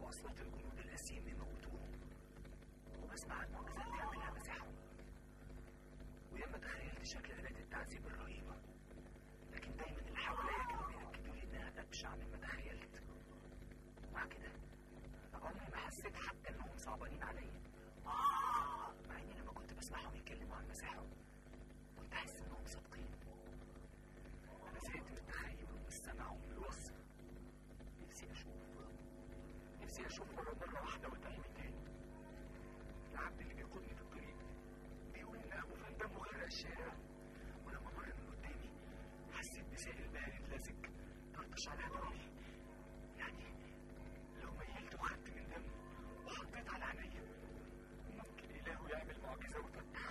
مواصلات الجنود القاسيين يموتوهم وبسمع عن معجزات يعملها مسيحهم وياما تخيلت شكل آلات التعذيب الرهيبة لكن دايما اللي حواليا كانوا بيأكدوا لي إنها أبشع مما تخيلت مع كده عمري ما حسيت حتى إنهم صعبانين عليا آه مع إني لما كنت بسمعهم يتكلموا عن مسيحهم كنت أحس إنهم صادقين أنا زهقت من التخيل ومن السمع ومن الوصف نفسي أشوف نفسي أشوف ولو مرة واحدة وأتعمي تاني العبد اللي بيقودني في الطريق بيقول إن أبو فان دمه غرق الشارع ولما مر من قدامي حسيت بسائل بارد لازج طرطش على دمي يعني لو ميلت وخدت من دمه وحطيت على عينيا ممكن إلهه يعمل معجزة وتفتح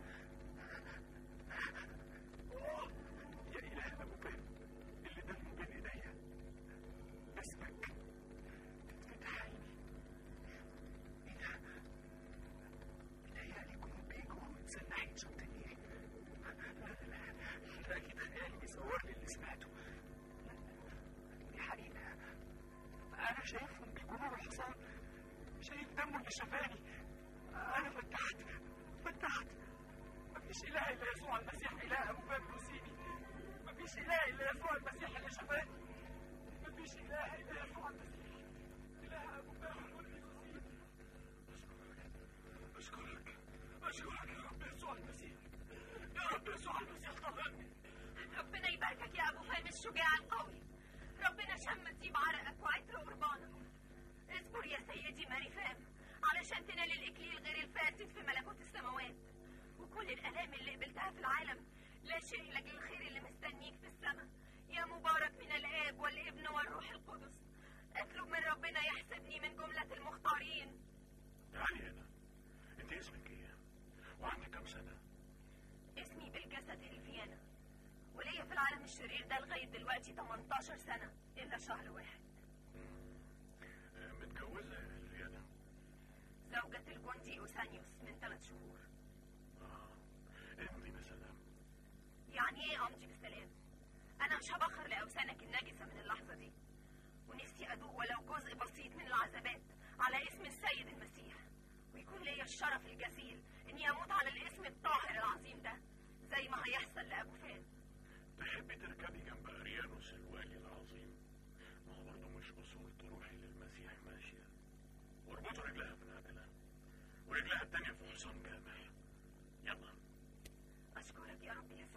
آه، يا إله أبو فان اللي دمه بين إيديا اسمك تتفتح عيني ايه ده؟ متهيألي يكونوا بيجوا وإنسان ناحية شط النيل لا لا لا ده أكيد خيالي بيصور لي اللي سمعته دي حقيقة أنا شايفهم بيجوا الحصان شايف دمه اللي شفاني أنا فتحت فتحت مفيش إله إلا يسوع المسيح إله أبو بكر وسيدي مفيش إله إلا يسوع المسيح اللي شفاني مفيش إله إلا يسوع المسيح إله أبو بكر وسيدي أشكرك أشكرك يا رب يسوع المسيح يا رب يسوع المسيح طهرني ربنا يباركك يا ابو فهم الشجاع القوي ربنا شم طيب عرقك وعطر قربانك اصبر يا سيدي ماري فام علشان تنال الاكليل غير الفاسد في ملكوت السماوات وكل الالام اللي قبلتها في العالم لا شيء لاجل الخير اللي مستنيك في السماء يا مبارك من الاب والابن والروح القدس اطلب من ربنا يحسبني من جمله المختارين تعالي هنا انت اسمك ايه وعندك كم سنة اسمي بالجسد الفيانا وليا في العالم الشرير ده لغايه دلوقتي 18 سنه الا شهر واحد آه، متجوزة يا الفيانا زوجة الجندي أوسانيوس من ثلاث شهور اه امضي بسلام يعني ايه أمضي بالسلام أنا مش هبخر لأوسانك النجسة من اللحظة دي ونفسي أدوق ولو جزء بسيط من العذابات على اسم السيد المسيح ويكون ليا الشرف الجزيل إني أموت على الاسم الطاهر العظيم ده زي ما هيحصل لأبو فان تحبي تركبي جنب اريانوس الوالي العظيم ما هو برضه مش اصول تروحي للمسيح ماشية واربطوا رجلها في العجلة ورجلها التانية في حصان جامح يلا أشكرك يا رب يسوع